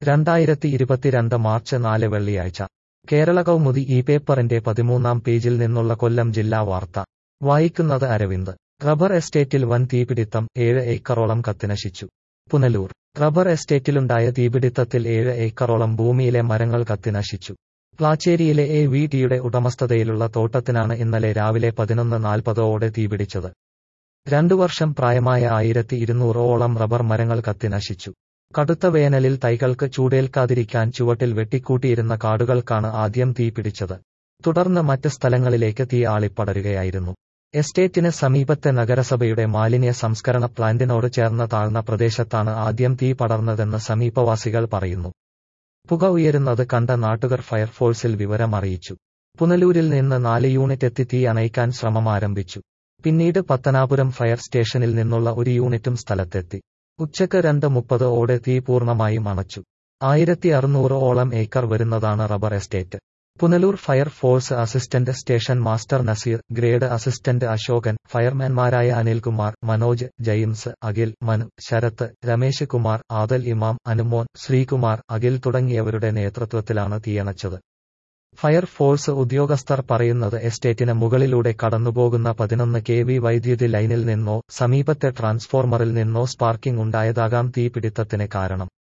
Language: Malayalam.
രണ്ടായിരത്തി ഇരുപത്തിരണ്ട് മാർച്ച് നാല് വെള്ളിയാഴ്ച കേരള കൗമുദി ഈ പേപ്പറിന്റെ പതിമൂന്നാം പേജിൽ നിന്നുള്ള കൊല്ലം ജില്ലാ വാർത്ത വായിക്കുന്നത് അരവിന്ദ് റബ്ബർ എസ്റ്റേറ്റിൽ വൻ തീപിടിത്തം ഏഴ് ഏക്കറോളം കത്തിനശിച്ചു പുനലൂർ റബ്ബർ എസ്റ്റേറ്റിലുണ്ടായ തീപിടിത്തത്തിൽ ഏഴ് ഏക്കറോളം ഭൂമിയിലെ മരങ്ങൾ കത്തിനശിച്ചു പ്ലാച്ചേരിയിലെ എ വി ടിയുടെ ഉടമസ്ഥതയിലുള്ള തോട്ടത്തിനാണ് ഇന്നലെ രാവിലെ പതിനൊന്ന് നാൽപ്പതോടെ തീപിടിച്ചത് രണ്ടു വർഷം പ്രായമായ ആയിരത്തി ഇരുന്നൂറോളം റബ്ബർ മരങ്ങൾ കത്തിനശിച്ചു കടുത്ത വേനലിൽ തൈകൾക്ക് ചൂടേൽക്കാതിരിക്കാൻ ചുവട്ടിൽ വെട്ടിക്കൂട്ടിയിരുന്ന കാടുകൾക്കാണ് ആദ്യം തീ പിടിച്ചത് തുടർന്ന് മറ്റ് സ്ഥലങ്ങളിലേക്ക് തീ ആളിപ്പടരുകയായിരുന്നു എസ്റ്റേറ്റിന് സമീപത്തെ നഗരസഭയുടെ മാലിന്യ സംസ്കരണ പ്ലാന്റിനോട് ചേർന്ന താഴ്ന്ന പ്രദേശത്താണ് ആദ്യം തീ പടർന്നതെന്ന് സമീപവാസികൾ പറയുന്നു പുക ഉയരുന്നത് കണ്ട നാട്ടുകാർ ഫയർഫോഴ്സിൽ വിവരമറിയിച്ചു പുനലൂരിൽ നിന്ന് നാല് യൂണിറ്റ് എത്തി തീ അണയ്ക്കാൻ ശ്രമം ആരംഭിച്ചു പിന്നീട് പത്തനാപുരം ഫയർ സ്റ്റേഷനിൽ നിന്നുള്ള ഒരു യൂണിറ്റും സ്ഥലത്തെത്തി ഉച്ചക്ക് രണ്ട് മുപ്പത് ഓടെ തീ പൂർണ്ണമായും അണച്ചു ആയിരത്തി അറുന്നൂറോളം ഏക്കർ വരുന്നതാണ് rubber estate Punalur fire force assistant station master Naseer grade assistant Ashokan ഫയർമാൻമാരായ അനിൽകുമാർ മനോജ് ജെയിംസ് അഖിൽ മനു ശരത്ത് രമേശ് കുമാർ ആദൽ ഇമാം അനുമോൻ ശ്രീകുമാർ അഖിൽ തുടങ്ങിയവരുടെ നേതൃത്വത്തിലാണ് തീയണച്ചത് ഫയർ ഫോഴ്സ് ഉദ്യോഗസ്ഥർ പറയുന്നത് എസ്റ്റേറ്റിന് മുകളിലൂടെ കടന്നുപോകുന്ന പതിനൊന്ന് കെ വി വൈദ്യുതി ലൈനിൽ നിന്നോ സമീപത്തെ ട്രാൻസ്ഫോർമറിൽ നിന്നോ സ്പാർക്കിംഗ് ഉണ്ടായതാകാം തീപിടിത്തത്തിന് കാരണം